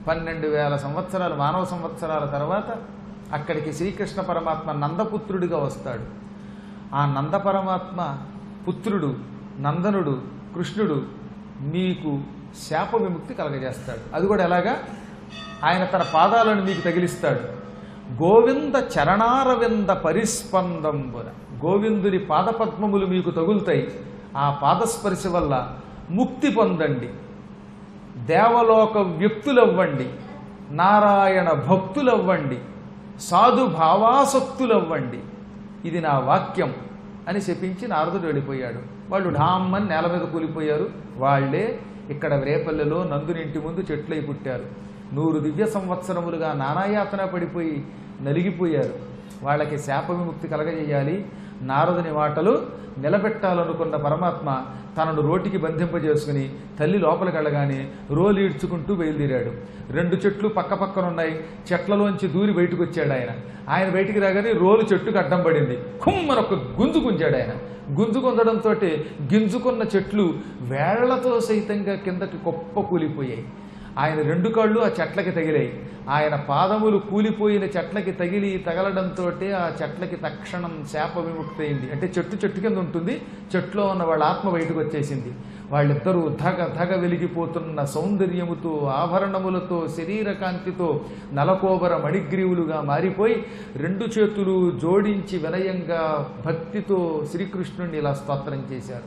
పన్నెండు వేల సంవత్సరాలు మానవ సంవత్సరాల తర్వాత అక్కడికి శ్రీకృష్ణ పరమాత్మ నందపుత్రుడిగా వస్తాడు ఆ నంద పరమాత్మ పుత్రుడు నందనుడు కృష్ణుడు మీకు శాప విముక్తి కలగజేస్తాడు అది కూడా ఎలాగా ఆయన తన పాదాలను మీకు తగిలిస్తాడు గోవింద చరణారవింద పరిస్పందంబున గోవిందుని పాదపద్మములు మీకు తగులుతాయి ఆ పాదస్పర్శ వల్ల ముక్తి పొందండి దేవలోక వ్యక్తులవ్వండి నారాయణ భక్తులవ్వండి సాధు భావాసక్తులవ్వండి ఇది నా వాక్యం అని శపించి నారదుడు వెళ్ళిపోయాడు వాళ్ళు ఢామ్మని నేల మీద కూలిపోయారు వాళ్ళే ఇక్కడ రేపల్లెలో నందునింటి ముందు చెట్లై పుట్టారు నూరు దివ్య సంవత్సరములుగా నానాయాతన పడిపోయి నలిగిపోయారు వాళ్ళకి శాప విముక్తి కలగజేయాలి నారదుని మాటలు నిలబెట్టాలనుకున్న పరమాత్మ తనను రోటికి బంధింపజేసుకుని తల్లి లోపలికి వెళ్ళగానే రోలు ఈడ్చుకుంటూ బయలుదేరాడు రెండు చెట్లు పక్క పక్కన ఉన్నాయి చెట్లలోంచి దూరి బయటకు వచ్చాడు ఆయన ఆయన బయటికి రాగానే రోలు చెట్టుకు అడ్డం పడింది కుమ్మని ఒక గుంజుకుంచాడు ఆయన గుంజుకుందడంతో గింజుకున్న చెట్లు వేళ్లతో సైతంగా కిందకి గొప్ప కూలిపోయాయి ఆయన రెండు కాళ్ళు ఆ చెట్లకి తగిలాయి ఆయన పాదములు కూలిపోయిన చెట్లకి తగిలి తగలడంతో ఆ చెట్లకి తక్షణం శాప విముక్తి అయింది అంటే చెట్టు చెట్టు కింద ఉంటుంది చెట్లో ఉన్న వాళ్ళ ఆత్మ బయటకు వచ్చేసింది వాళ్ళిద్దరూ ధగ ధగ వెలిగిపోతున్న సౌందర్యముతో ఆభరణములతో శరీర కాంతితో నలకోబర మణిగ్రీవులుగా మారిపోయి రెండు చేతులు జోడించి వినయంగా భక్తితో శ్రీకృష్ణుణ్ణి ఇలా స్తోత్రం చేశారు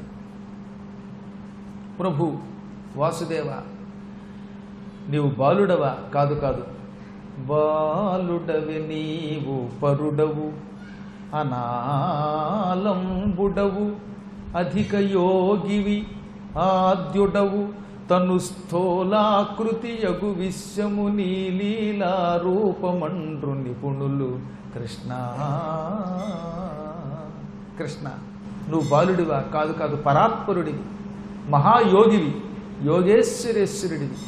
ప్రభు వాసుదేవ నీవు బాలుడవా కాదు కాదు బాలుడవి నీవు పరుడవు అనాలంబుడవు అధిక యోగివి ఆద్యుడవు తను స్థూలాకృతి యగు విశ్వము నీలీలా రూపమండ్రు నిపుణులు కృష్ణ కృష్ణ నువ్వు బాలుడివా కాదు కాదు పరాత్పరుడివి మహాయోగివి యోగేశ్వరేశ్వరుడివి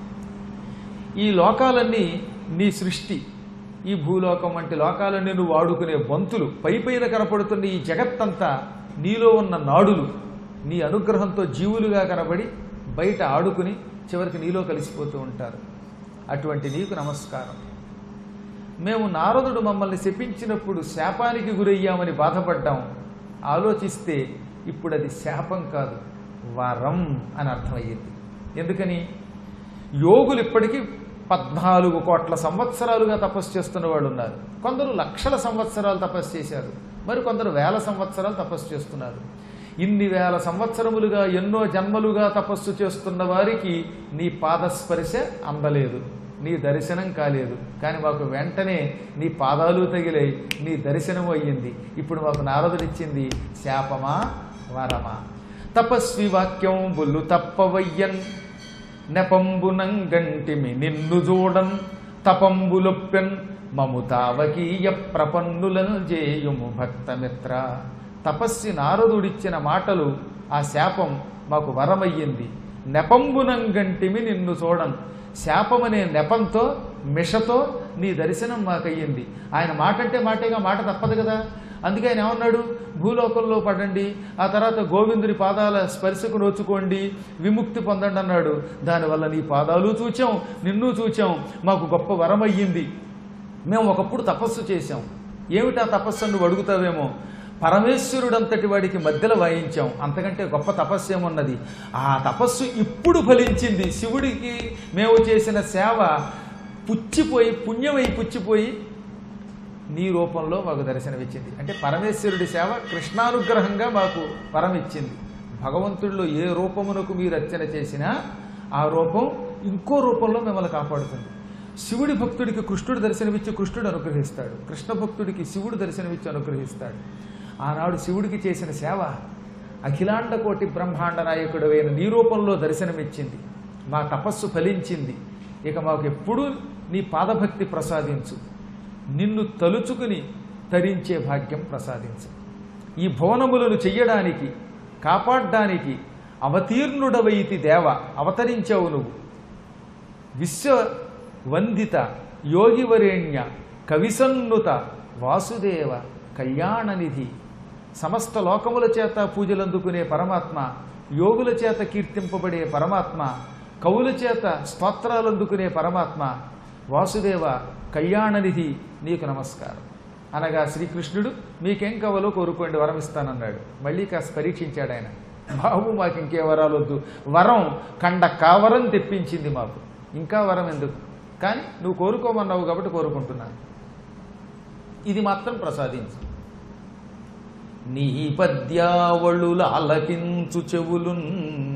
ఈ లోకాలన్నీ నీ సృష్టి ఈ భూలోకం వంటి లోకాలన్నీ నువ్వు వాడుకునే బంతులు పై పైన కనపడుతున్న ఈ జగత్తంతా నీలో ఉన్న నాడులు నీ అనుగ్రహంతో జీవులుగా కనబడి బయట ఆడుకుని చివరికి నీలో కలిసిపోతూ ఉంటారు అటువంటి నీకు నమస్కారం మేము నారదుడు మమ్మల్ని శపించినప్పుడు శాపానికి గురయ్యామని బాధపడ్డాం ఆలోచిస్తే ఇప్పుడు అది శాపం కాదు వరం అని అర్థమయ్యింది ఎందుకని యోగులు ఇప్పటికీ పద్నాలుగు కోట్ల సంవత్సరాలుగా తపస్సు చేస్తున్న వాళ్ళు ఉన్నారు కొందరు లక్షల సంవత్సరాలు తపస్సు చేశారు మరి కొందరు వేల సంవత్సరాలు తపస్సు చేస్తున్నారు ఇన్ని వేల సంవత్సరములుగా ఎన్నో జన్మలుగా తపస్సు చేస్తున్న వారికి నీ పాదస్పర్శ అందలేదు నీ దర్శనం కాలేదు కానీ మాకు వెంటనే నీ పాదాలు తగిలాయి నీ దర్శనం అయ్యింది ఇప్పుడు మాకు నారదుడిచ్చింది శాపమా వరమా తపస్వి వాక్యం బుల్లు తప్పవయ్యన్ నెపంబునంగంటిమి నిన్ను చూడన్ తపంబులొప్పెన్ మము తావకీయ ప్రపన్నులను జేయుము భక్తమిత్ర తపస్సి నారదుడిచ్చిన మాటలు ఆ శాపం మాకు వరమయ్యింది నెపంబునంగంటిమి నిన్ను చూడన్ శాపమనే నెపంతో మిషతో నీ దర్శనం మాకయ్యింది ఆయన మాట అంటే మాటేగా మాట తప్పదు కదా అందుకే ఆయన ఏమన్నాడు భూలోకంలో పడండి ఆ తర్వాత గోవిందుని పాదాల స్పర్శకు నోచుకోండి విముక్తి పొందండి అన్నాడు దానివల్ల నీ పాదాలు చూచాం నిన్ను చూచాం మాకు గొప్ప వరం అయ్యింది మేము ఒకప్పుడు తపస్సు చేశాం ఏమిటా తపస్సు నువ్వు అడుగుతావేమో పరమేశ్వరుడంతటి వాడికి మధ్యలో వాయించాం అంతకంటే గొప్ప తపస్సు ఏమున్నది ఆ తపస్సు ఇప్పుడు ఫలించింది శివుడికి మేము చేసిన సేవ పుచ్చిపోయి పుణ్యమై పుచ్చిపోయి నీ రూపంలో మాకు దర్శనమిచ్చింది అంటే పరమేశ్వరుడి సేవ కృష్ణానుగ్రహంగా మాకు వరం ఇచ్చింది భగవంతుడిలో ఏ రూపమునకు మీరు అర్చన చేసినా ఆ రూపం ఇంకో రూపంలో మిమ్మల్ని కాపాడుతుంది శివుడి భక్తుడికి కృష్ణుడు దర్శనమిచ్చి కృష్ణుడు అనుగ్రహిస్తాడు కృష్ణ భక్తుడికి శివుడు దర్శనమిచ్చి అనుగ్రహిస్తాడు ఆనాడు శివుడికి చేసిన సేవ అఖిలాండ కోటి బ్రహ్మాండ నాయకుడైన నీ రూపంలో దర్శనమిచ్చింది మా తపస్సు ఫలించింది ఇక మాకు ఎప్పుడూ నీ పాదభక్తి ప్రసాదించు నిన్ను తలుచుకుని తరించే భాగ్యం ప్రసాదించు ఈ భువనములను చెయ్యడానికి కాపాడడానికి అవతీర్ణుడవైతి దేవ అవతరించావు నువ్వు విశ్వవందిత యోగివరేణ్య కవిసన్నుత వాసుదేవ కళ్యాణనిధి సమస్త లోకముల చేత పూజలందుకునే పరమాత్మ యోగుల చేత కీర్తింపబడే పరమాత్మ కవుల చేత స్తోత్రాలు అందుకునే పరమాత్మ వాసుదేవ కళ్యాణనిధి నీకు నమస్కారం అనగా శ్రీకృష్ణుడు మీకేం కావాలో కోరుకోండి వరం ఇస్తానన్నాడు మళ్ళీ కాస్త పరీక్షించాడు ఆయన బాబు మాకు ఇంకే వరాలు వద్దు వరం కండ కావరం తెప్పించింది మాకు ఇంకా వరం ఎందుకు కానీ నువ్వు కోరుకోమన్నావు కాబట్టి కోరుకుంటున్నాను ఇది మాత్రం ప్రసాదించు నీ పద్యావళుల ఆలకించు చెవులున్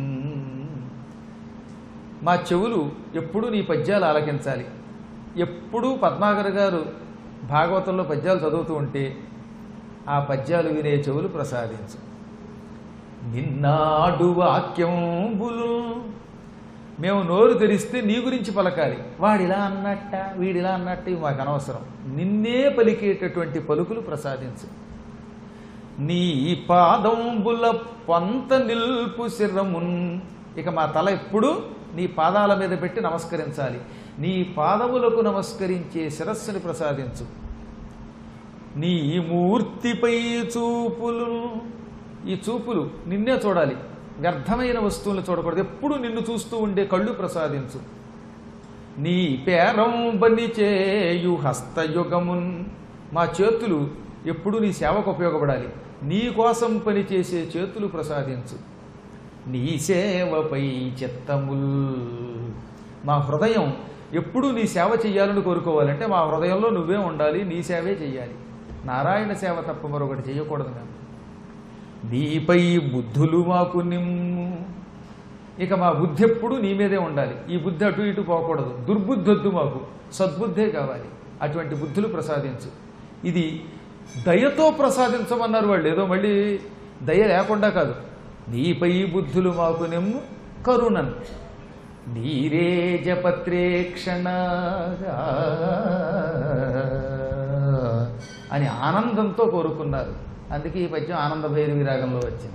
మా చెవులు ఎప్పుడూ నీ పద్యాలు ఆలకించాలి ఎప్పుడూ పద్మాకర్ గారు భాగవతంలో పద్యాలు చదువుతూ ఉంటే ఆ పద్యాలు వినే చెవులు ప్రసాదించు నిన్నాడు వాక్యంబులు మేము నోరు తెరిస్తే నీ గురించి పలకాలి వాడిలా అన్నట్ట వీడిలా అన్నట్ట ఇవి మాకు అనవసరం నిన్నే పలికేటటువంటి పలుకులు ప్రసాదించు నీ పాదంబుల పంత నిల్పు శిరమున్ ఇక మా తల ఎప్పుడూ నీ పాదాల మీద పెట్టి నమస్కరించాలి నీ పాదములకు నమస్కరించే శిరస్సుని ప్రసాదించు నీ మూర్తిపై చూపులు ఈ చూపులు నిన్నే చూడాలి వ్యర్థమైన వస్తువులను చూడకూడదు ఎప్పుడు నిన్ను చూస్తూ ఉండే కళ్ళు ప్రసాదించు నీ పేరం బని చేయు హస్తయుగమున్ మా చేతులు ఎప్పుడు నీ సేవకు ఉపయోగపడాలి నీ కోసం పనిచేసే చేతులు ప్రసాదించు నీ సేవపై చిత్తముల్ మా హృదయం ఎప్పుడు నీ సేవ చెయ్యాలని కోరుకోవాలంటే మా హృదయంలో నువ్వే ఉండాలి నీ సేవే చెయ్యాలి నారాయణ సేవ తప్ప మరొకటి చేయకూడదు మేము నీపై బుద్ధులు మాకు నిమ్ము ఇక మా బుద్ధి ఎప్పుడు నీ మీదే ఉండాలి ఈ బుద్ధి అటు ఇటు పోకూడదు దుర్బుద్ధి వద్దు మాకు సద్బుద్ధే కావాలి అటువంటి బుద్ధులు ప్రసాదించు ఇది దయతో ప్రసాదించమన్నారు వాళ్ళు ఏదో మళ్ళీ దయ లేకుండా కాదు నీపై బుద్ధులు మాకు నిమ్ము కరుణన్ నీరేజపత్రేక్షణ అని ఆనందంతో కోరుకున్నారు అందుకే ఈ పద్యం ఆనంద భైరవి రాగంలో వచ్చింది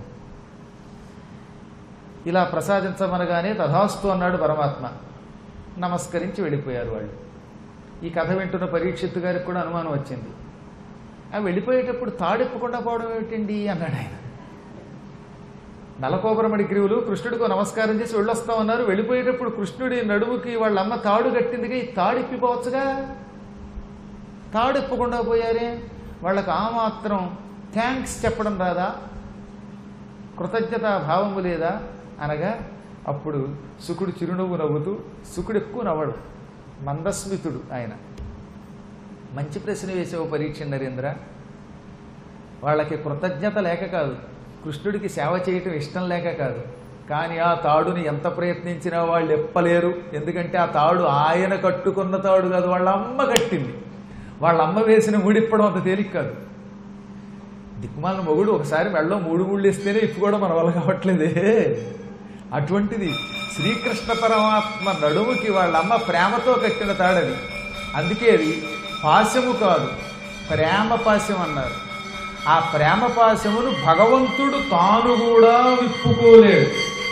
ఇలా ప్రసాదించమనగానే తథాస్తు అన్నాడు పరమాత్మ నమస్కరించి వెళ్ళిపోయారు వాళ్ళు ఈ కథ వింటున్న పరీక్షిత్తు గారికి కూడా అనుమానం వచ్చింది ఆ వెళ్ళిపోయేటప్పుడు తాడెప్పకుండా పోవడం ఏమిటండి అన్నాడు ఆయన నలకోబరమడి గ్రీవులు కృష్ణుడికి నమస్కారం చేసి వెళ్ళొస్తామన్నారు వెళ్ళిపోయేటప్పుడు కృష్ణుడి నడుముకి వాళ్ళ అమ్మ తాడు కట్టిందిగా ఈ తాడు ఇప్పిపోవచ్చుగా తాడు ఇప్పకుండా పోయారే వాళ్ళకి ఆ మాత్రం థ్యాంక్స్ చెప్పడం రాదా కృతజ్ఞత భావము లేదా అనగా అప్పుడు శుకుడు చిరునవ్వు నవ్వుతూ శుకుడు ఎక్కువ నవ్వడు మందస్మితుడు ఆయన మంచి ప్రశ్న వేసావు పరీక్ష నరేంద్ర వాళ్ళకి కృతజ్ఞత లేక కాదు కృష్ణుడికి సేవ చేయటం ఇష్టం లేక కాదు కానీ ఆ తాడుని ఎంత ప్రయత్నించినా వాళ్ళు ఎప్పలేరు ఎందుకంటే ఆ తాడు ఆయన కట్టుకున్న తాడు కాదు వాళ్ళ అమ్మ కట్టింది వాళ్ళ అమ్మ వేసిన ముడిప్పడం అంత తేలిక కాదు దిక్కుమాలిన మొగుడు ఒకసారి మెళ్ళలో మూడు ముళ్ళు ఇస్తేనే ఇప్పుకోవడం మన వల్ల కావట్లేదే అటువంటిది శ్రీకృష్ణ పరమాత్మ నడుముకి వాళ్ళ అమ్మ ప్రేమతో కట్టిన తాడది అందుకే అది పాశము కాదు ప్రేమ పాశం అన్నారు ఆ ప్రేమ పాశమును భగవంతుడు తాను కూడా విప్పుకోలేడు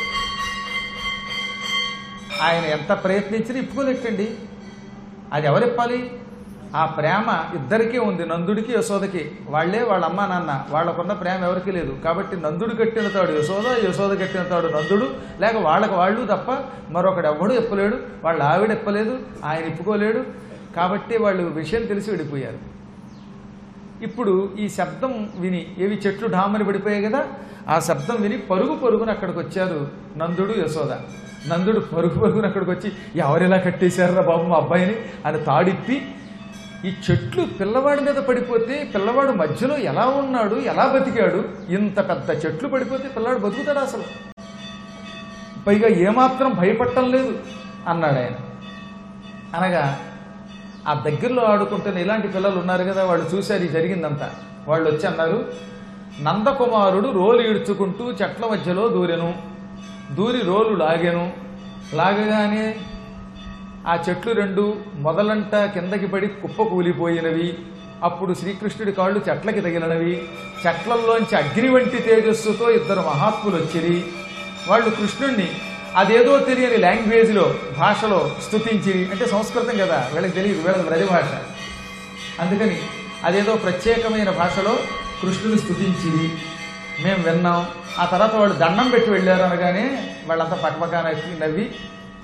ఆయన ఎంత ప్రయత్నించినా ఇప్పుకోలేటండి అది ఎవరిప్పాలి ఆ ప్రేమ ఇద్దరికీ ఉంది నందుడికి యశోదకి వాళ్ళే వాళ్ళ అమ్మ నాన్న వాళ్ళకున్న ప్రేమ ఎవరికీ లేదు కాబట్టి నందుడు కట్టిన తాడు యశోద యశోద కట్టిన తాడు నందుడు లేక వాళ్ళకి వాళ్ళు తప్ప మరొకడు ఎవ్వడు ఎప్పలేడు వాళ్ళ ఆవిడ ఎప్పలేదు ఆయన ఇప్పుకోలేడు కాబట్టి వాళ్ళు విషయం తెలిసి వెళ్ళిపోయారు ఇప్పుడు ఈ శబ్దం విని ఏవి చెట్లు ఢామని పడిపోయాయి కదా ఆ శబ్దం విని పరుగు పరుగున అక్కడికి వచ్చారు నందుడు యశోద నందుడు పరుగు పరుగున అక్కడికి వచ్చి ఎవరిలా కట్టేశారా బాబు మా అబ్బాయిని అని తాడిప్పి ఈ చెట్లు పిల్లవాడి మీద పడిపోతే పిల్లవాడు మధ్యలో ఎలా ఉన్నాడు ఎలా బతికాడు ఇంత పెద్ద చెట్లు పడిపోతే పిల్లవాడు బతుకుతాడు అసలు పైగా ఏమాత్రం భయపడటం లేదు అన్నాడు ఆయన అనగా ఆ దగ్గరలో ఆడుకుంటున్న ఇలాంటి పిల్లలు ఉన్నారు కదా వాళ్ళు చూశారు ఈ జరిగిందంతా వాళ్ళు వచ్చి అన్నారు నందకుమారుడు రోలు ఈడ్చుకుంటూ చెట్ల మధ్యలో దూరెను దూరి రోలు లాగెను లాగగానే ఆ చెట్లు రెండు మొదలంట కిందకి పడి కుప్ప కూలిపోయినవి అప్పుడు శ్రీకృష్ణుడి కాళ్ళు చెట్లకి తగిలినవి చెట్లల్లోంచి అగ్ని వంటి తేజస్సుతో ఇద్దరు మహాత్ములు వచ్చిరి వాళ్ళు కృష్ణుణ్ణి అదేదో తెలియని లాంగ్వేజ్లో భాషలో స్తుతించి అంటే సంస్కృతం కదా వీళ్ళకి తెలియదు వీళ్ళకి బ్రజ భాష అందుకని అదేదో ప్రత్యేకమైన భాషలో కృష్ణుని స్తుతించి మేము విన్నాం ఆ తర్వాత వాళ్ళు దండం పెట్టి వెళ్ళారు అనగానే వాళ్ళంతా పక్కపక్క నవ్వి నవ్వి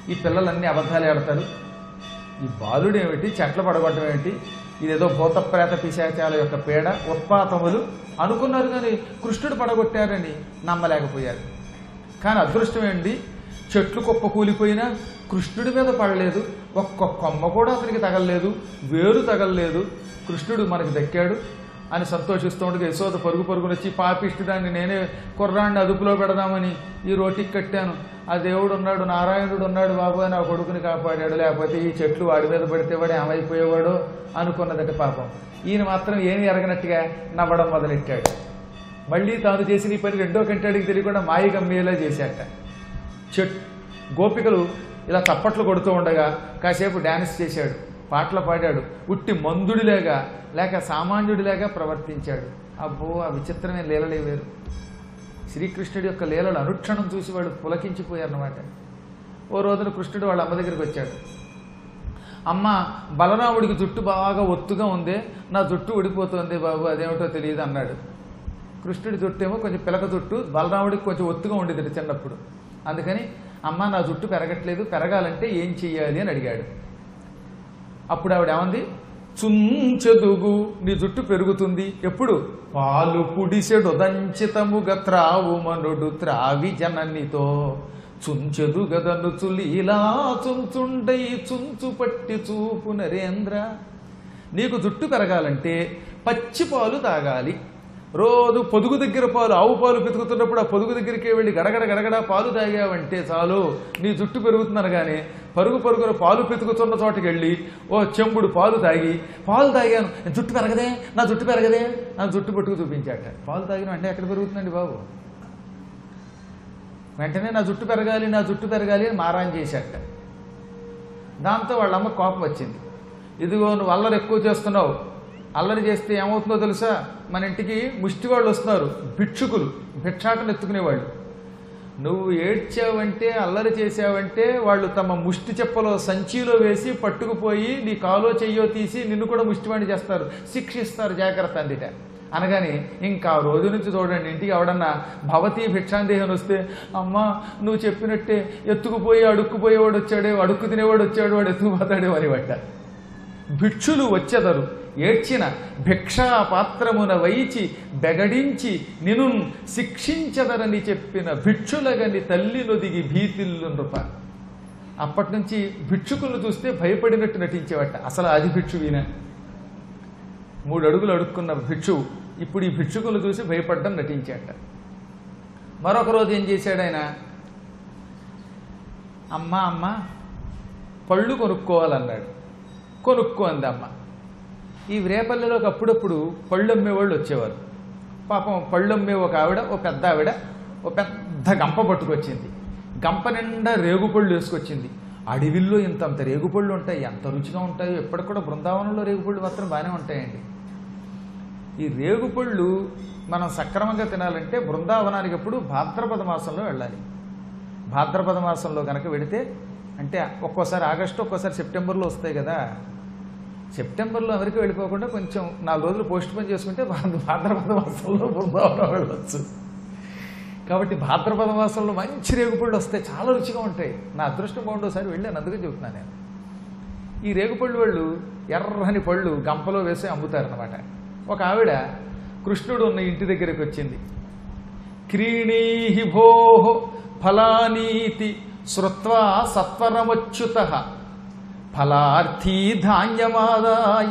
ఈ పిల్లలన్నీ అబద్ధాలు ఆడతారు ఈ బాలుడు ఏమిటి చెట్ల పడగొట్టడం ఏమిటి ఇదేదో భూతప్రేత పిశాచాల యొక్క పీడ ఉత్పాతములు అనుకున్నారు కానీ కృష్ణుడు పడగొట్టారని నమ్మలేకపోయారు కానీ అదృష్టం ఏంటి చెట్లు కుప్ప కూలిపోయినా కృష్ణుడి మీద పడలేదు ఒక్క కొమ్మ కూడా అతనికి తగలలేదు వేరు తగలలేదు కృష్ణుడు మనకి దక్కాడు అని సంతోషిస్తూ ఉండగా యశోద పరుగు పరుగున వచ్చి పాపిష్టిదాన్ని నేనే కుర్రాన్ని అదుపులో పెడదామని ఈ రోటికి కట్టాను ఆ దేవుడు ఉన్నాడు నారాయణుడు ఉన్నాడు బాబు అని ఆ కొడుకుని కాపాడాడు లేకపోతే ఈ చెట్లు వాడి మీద పడితే వాడు ఏమైపోయేవాడు అనుకున్నదట పాపం ఈయన మాత్రం ఏమి ఎరగనట్టుగా నవ్వడం మొదలెట్టాడు మళ్ళీ తాను చేసిన ఈ పని రెండో కంటాడికి తెలియకుండా మాయ గమ్మేలా చేశాట చెట్ గోపికలు ఇలా తప్పట్లు కొడుతూ ఉండగా కాసేపు డ్యాన్స్ చేశాడు పాటలు పాడాడు ఉట్టి మందుడిలేగా లేక సామాన్యుడిలాగా ప్రవర్తించాడు అబ్బో ఆ విచిత్రమైన లీలలే వేరు శ్రీకృష్ణుడి యొక్క లీలలు అనుక్షణం చూసి వాడు పులకించిపోయారన్నమాట ఓ రోజున కృష్ణుడు వాళ్ళ అమ్మ దగ్గరికి వచ్చాడు అమ్మ బలరాముడికి జుట్టు బాగా ఒత్తుగా ఉంది నా జుట్టు ఊడిపోతుంది బాబు అదేమిటో తెలియదు అన్నాడు కృష్ణుడి జుట్టు ఏమో కొంచెం పిలక జుట్టు బలరాముడికి కొంచెం ఒత్తుగా ఉండేది చిన్నప్పుడు అందుకని అమ్మ నా జుట్టు పెరగట్లేదు పెరగాలంటే ఏం చెయ్యాలి అని అడిగాడు అప్పుడు ఆవిడ ఏమంది చుంచెదుగు నీ జుట్టు పెరుగుతుంది ఎప్పుడు పాలు పుడిసెడు దంచితముగ త్రావు మనుడు త్రావి జననితో చుంచెదు గదను చులీలా చుంచుండై చుంచు పట్టి చూపు నరేంద్ర నీకు జుట్టు పెరగాలంటే పచ్చి పాలు తాగాలి రోజు పొదుగు దగ్గర పాలు ఆవు పాలు పెతుకుతున్నప్పుడు ఆ పొదుగు దగ్గరికి వెళ్ళి గడగడ గడగడ పాలు తాగావంటే చాలు నీ జుట్టు పెరుగుతుందని కానీ పరుగు పరుగున పాలు పెతుకుతున్న చోటకి వెళ్ళి ఓ చెంబుడు పాలు తాగి పాలు తాగాను జుట్టు పెరగదే నా జుట్టు పెరగదే నా జుట్టు పట్టుకు చూపించాట పాలు తాగిన అంటే ఎక్కడ పెరుగుతుందండి బాబు వెంటనే నా జుట్టు పెరగాలి నా జుట్టు పెరగాలి అని మారాన్ చేశాట దాంతో వాళ్ళ అమ్మ కోపం వచ్చింది ఇదిగో నువ్వు అల్లరి ఎక్కువ చేస్తున్నావు అల్లరి చేస్తే ఏమవుతుందో తెలుసా మన ఇంటికి ముష్టి వాళ్ళు వస్తున్నారు భిక్షుకులు భిక్షాటను ఎత్తుకునేవాళ్ళు నువ్వు ఏడ్చావంటే అల్లరి చేసావంటే వాళ్ళు తమ ముష్టి చెప్పలో సంచిలో వేసి పట్టుకుపోయి నీ కాలో చెయ్యో తీసి నిన్ను కూడా ముష్టివాణి చేస్తారు శిక్షిస్తారు జాగ్రత్త అందిట అనగానే ఇంకా ఆ రోజు నుంచి చూడండి ఇంటికి ఎవడన్నా భవతీ భిక్షాందేహం వస్తే అమ్మా నువ్వు చెప్పినట్టే ఎత్తుకుపోయి అడుక్కుపోయేవాడు వచ్చాడే అడుక్కు తినేవాడు వచ్చాడు వాడు ఎత్తుకుపోతాడే అని పడ్డ భిక్షులు వచ్చెదరు ఏడ్చిన భిక్షా పాత్రమున వైచి బెగడించి నిను శిక్షించదరని చెప్పిన భిక్షులగని తల్లి నొదిగి భీతిల్లు నృప అప్పటి నుంచి భిక్షుకులను చూస్తే భయపడినట్టు నటించేవట అసలు అది భిక్షువీన మూడు అడుగులు అడుక్కున్న భిక్షువు ఇప్పుడు ఈ భిక్షుకులు చూసి భయపడ్డం నటించాట మరొక రోజు ఏం చేశాడు ఆయన అమ్మ అమ్మ పళ్ళు కొనుక్కోవాలన్నాడు కొనుక్కో అంది అమ్మ ఈ రేపల్లెలోకి అప్పుడప్పుడు పళ్ళు అమ్మేవాళ్ళు వచ్చేవారు పాపం పళ్ళు అమ్మే ఒక ఆవిడ ఒక పెద్ద ఆవిడ ఒక పెద్ద గంప పట్టుకొచ్చింది గంప నిండా రేగుపళ్ళు వేసుకొచ్చింది అడవిల్లో ఇంత అంత రేగుపళ్ళు ఉంటాయి ఎంత రుచిగా ఉంటాయో ఎప్పటికి కూడా బృందావనంలో రేగుపళ్ళు మాత్రం బాగానే ఉంటాయండి ఈ రేగుపళ్ళు మనం సక్రమంగా తినాలంటే బృందావనానికి ఎప్పుడు భాద్రపద మాసంలో వెళ్ళాలి భాద్రపద మాసంలో కనుక వెడితే అంటే ఒక్కోసారి ఆగస్టు ఒక్కోసారి సెప్టెంబర్లో వస్తాయి కదా సెప్టెంబర్లో అమెరికా వెళ్ళిపోకుండా కొంచెం నాలుగు రోజులు పోస్ట్ పోన్ చేసుకుంటే భా- భాద్రపద మాసంలో బృందావనం వెళ్ళొచ్చు కాబట్టి భాద్రపద మాసంలో మంచి రేగుపళ్ళు వస్తాయి చాలా రుచిగా ఉంటాయి నా అదృష్టం బాగుండోసారి వెళ్ళాను అందుకే చెబుతున్నాను నేను ఈ రేగుపళ్ళు వాళ్ళు ఎర్రని పళ్ళు గంపలో వేసి అమ్ముతారనమాట ఒక ఆవిడ కృష్ణుడు ఉన్న ఇంటి దగ్గరికి వచ్చింది క్రీణీహి భో ఫలానీతి శ్రుత్వా సత్వరమచ్యుత ఫలార్థీ ధాన్యమాదాయ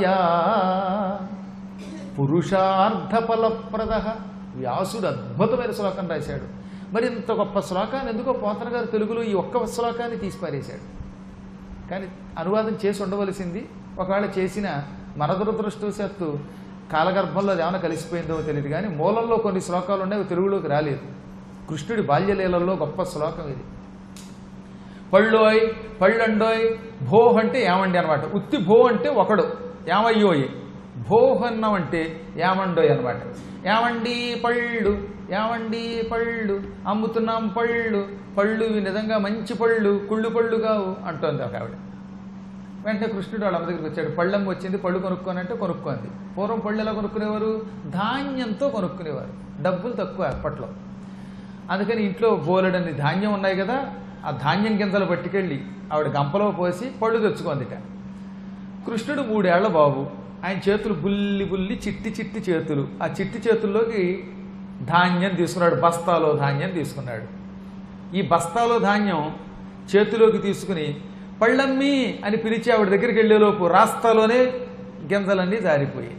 పురుషార్థఫలప్రద వ్యాసుడు అద్భుతమైన శ్లోకం రాశాడు మరి ఇంత గొప్ప శ్లోకాన్ని ఎందుకో పోతన గారు తెలుగులో ఈ ఒక్క శ్లోకాన్ని తీసి పారేశాడు కానీ అనువాదం చేసి ఉండవలసింది ఒకవేళ చేసిన మన దురదృష్టవశాత్తు కాలగర్భంలో అది ఏమైనా కలిసిపోయిందో తెలియదు కానీ మూలంలో కొన్ని శ్లోకాలు ఉన్నాయి అవి తెలుగులోకి రాలేదు కృష్ణుడి బాల్యలీలలో గొప్ప శ్లోకం ఇది పళ్ళోయ్ పళ్ళండోయ్ భో అంటే ఏమండి అనమాట ఉత్తి భో అంటే ఒకడు ఏమయ్యోయ్ భోహన్నం అంటే ఏమండోయ్ అనమాట ఏమండి పళ్ళు ఏమండి పళ్ళు అమ్ముతున్నాం పళ్ళు పళ్ళు ఇవి నిజంగా మంచి పళ్ళు కుళ్ళు పళ్ళు కావు అంటోంది ఒక ఆవిడ వెంటనే కృష్ణుడు వాళ్ళ అమ్మ దగ్గరికి వచ్చాడు పళ్ళమ్మ వచ్చింది పళ్ళు కొనుక్కొని అంటే కొనుక్కోంది పూర్వం పళ్ళు ఎలా కొనుక్కునేవారు ధాన్యంతో కొనుక్కునేవారు డబ్బులు తక్కువ అప్పట్లో అందుకని ఇంట్లో బోలెడన్ని ధాన్యం ఉన్నాయి కదా ఆ ధాన్యం గింజలు పట్టుకెళ్ళి ఆవిడ గంపలో పోసి పళ్ళు తెచ్చుకుందిట కృష్ణుడు మూడేళ్ల బాబు ఆయన చేతులు బుల్లి బుల్లి చిట్టి చిట్టి చేతులు ఆ చిట్టి చేతుల్లోకి ధాన్యం తీసుకున్నాడు బస్తాలో ధాన్యం తీసుకున్నాడు ఈ బస్తాలో ధాన్యం చేతిలోకి తీసుకుని పళ్ళమ్మి అని పిలిచి ఆవిడ దగ్గరికి వెళ్ళేలోపు రాస్తాలోనే గింజలన్నీ జారిపోయాయి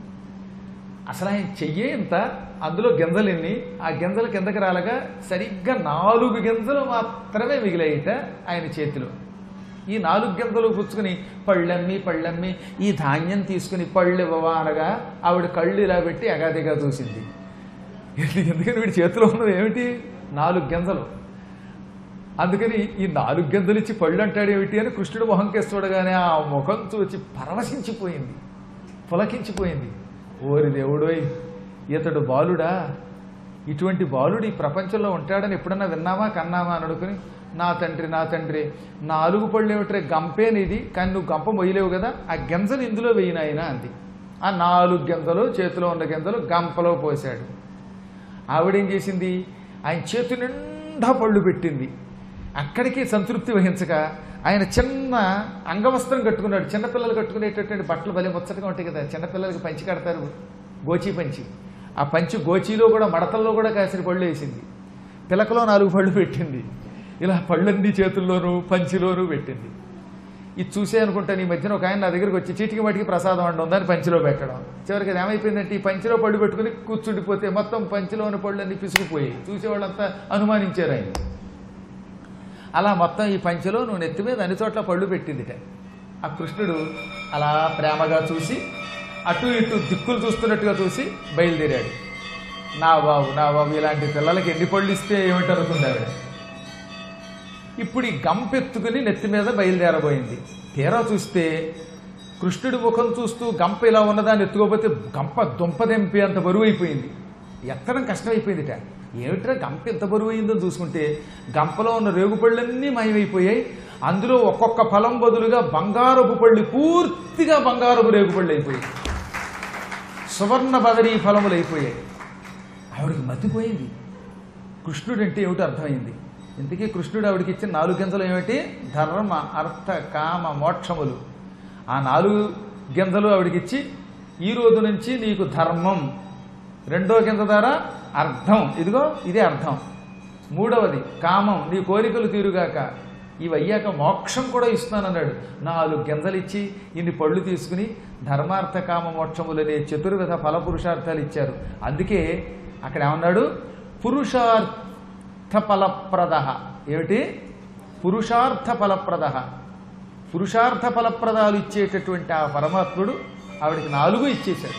అసలు ఆయన చెయ్యే ఇంత అందులో గింజలెన్ని ఆ గింజలు కిందకి రాలగా సరిగ్గా నాలుగు గింజలు మాత్రమే మిగిలాయిట ఆయన చేతిలో ఈ నాలుగు గింజలు పుచ్చుకుని పళ్ళమ్మి పళ్ళమ్మి ఈ ధాన్యం తీసుకుని పళ్ళు ఇవ్వవా అనగా ఆవిడ కళ్ళు ఇలా పెట్టి ఎగాదిగా చూసింది ఎందుకని వీడి చేతిలో ఉన్నది ఏమిటి నాలుగు గింజలు అందుకని ఈ నాలుగు గింజలు ఇచ్చి పళ్ళు అంటాడు ఏమిటి అని కృష్ణుడు మొహం కేసి చూడగానే ఆ ముఖం చూచి పరవశించిపోయింది పులకించిపోయింది ఓరి దేవుడోయ్ ఇతడు బాలుడా ఇటువంటి బాలుడు ఈ ప్రపంచంలో ఉంటాడని ఎప్పుడన్నా విన్నామా కన్నామా అని అనుకుని నా తండ్రి నా తండ్రి నాలుగు పళ్ళు ఏమిట్రే గంపేనిది కానీ నువ్వు గంప మొయ్యలేవు కదా ఆ గింజలు ఇందులో వేయినాయన అంది ఆ నాలుగు గింజలు చేతిలో ఉన్న గింజలు గంపలో పోశాడు ఆవిడేం చేసింది ఆయన చేతి నిండా పళ్ళు పెట్టింది అక్కడికి సంతృప్తి వహించక ఆయన చిన్న అంగవస్త్రం కట్టుకున్నాడు చిన్నపిల్లలు కట్టుకునేటటువంటి బట్టలు భలే ముచ్చటగా ఉంటాయి కదా చిన్నపిల్లలకి పంచి కడతారు గోచి పంచి ఆ పంచి గోచీలో కూడా మడతల్లో కూడా కాసిన పళ్ళు వేసింది పిలకలో నాలుగు పళ్ళు పెట్టింది ఇలా పళ్ళన్నీ చేతుల్లోనూ పంచిలోనూ పెట్టింది ఇది చూసే అనుకుంటాను ఈ మధ్యన ఒక ఆయన నా దగ్గరికి వచ్చి చీటికి మటికి ప్రసాదం అండం దాన్ని పంచిలో పెట్టడం చివరికి అది ఏమైపోయిందంటే ఈ పంచిలో పళ్ళు పెట్టుకుని కూర్చుండిపోతే మొత్తం పంచిలోని పళ్ళు అన్ని పిసుకుపోయాయి చూసేవాళ్ళంతా అనుమానించారు ఆయన అలా మొత్తం ఈ పంచెలో నువ్వు నెత్తి మీద అన్ని చోట్ల పళ్ళు పెట్టిందిట ఆ కృష్ణుడు అలా ప్రేమగా చూసి అటు ఇటు దిక్కులు చూస్తున్నట్టుగా చూసి బయలుదేరాడు నా బాబు నా బాబు ఇలాంటి పిల్లలకి ఎన్ని పళ్ళు ఇస్తే ఏమిటనుకుంది ఆవిడ ఇప్పుడు ఈ గంపెత్తుకుని నెత్తి మీద బయలుదేరబోయింది తీరా చూస్తే కృష్ణుడి ముఖం చూస్తూ గంప ఇలా ఉన్నదాన్ని ఎత్తుకోపోతే గంప దుంపదెంపి అంత బరువు అయిపోయింది ఎత్తడం కష్టమైపోయిందిట ఏమిట్రా గంప ఎంత బరువు అయిందో చూసుకుంటే గంపలో ఉన్న రేగుపళ్ళన్నీ మాయమైపోయాయి అందులో ఒక్కొక్క ఫలం బదులుగా బంగారపు పళ్ళు పూర్తిగా బంగారపు రేగుపళ్ళు అయిపోయాయి సువర్ణ బదరీ ఫలములు అయిపోయాయి ఆవిడకి మతిపోయింది కృష్ణుడు అంటే ఏమిటో అర్థమైంది ఇంతకీ కృష్ణుడు ఆవిడకి ఇచ్చిన నాలుగు గింజలు ఏమిటి ధర్మ అర్థ కామ మోక్షములు ఆ నాలుగు గింజలు ఆవిడకిచ్చి ఈ రోజు నుంచి నీకు ధర్మం రెండో గింజ ద్వారా అర్థం ఇదిగో ఇదే అర్థం మూడవది కామం నీ కోరికలు తీరుగాక ఇవి అయ్యాక మోక్షం కూడా ఇస్తానన్నాడు నాలుగు గింజలు ఇచ్చి ఇన్ని పళ్ళు తీసుకుని ధర్మార్థ కామ మోక్షములనే చతుర్విధ ఫల పురుషార్థాలు ఇచ్చారు అందుకే అక్కడ ఏమన్నాడు పురుషార్థ ఫలప్రద ఏమిటి పురుషార్థ ఫలప్రద పురుషార్థ ఫలప్రదాలు ఇచ్చేటటువంటి ఆ పరమాత్ముడు ఆవిడకి నాలుగు ఇచ్చేశాడు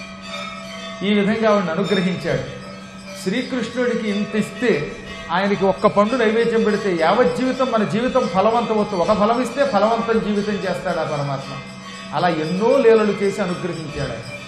ఈ విధంగా ఆవిడని అనుగ్రహించాడు శ్రీకృష్ణుడికి ఇంత ఇస్తే ఆయనకి ఒక్క పండు నైవేద్యం పెడితే యావత్ జీవితం మన జీవితం ఫలవంతమవుతుంది ఒక ఫలం ఇస్తే ఫలవంతం జీవితం చేస్తాడు ఆ పరమాత్మ అలా ఎన్నో లీలలు చేసి అనుగ్రహించాడు ఆయన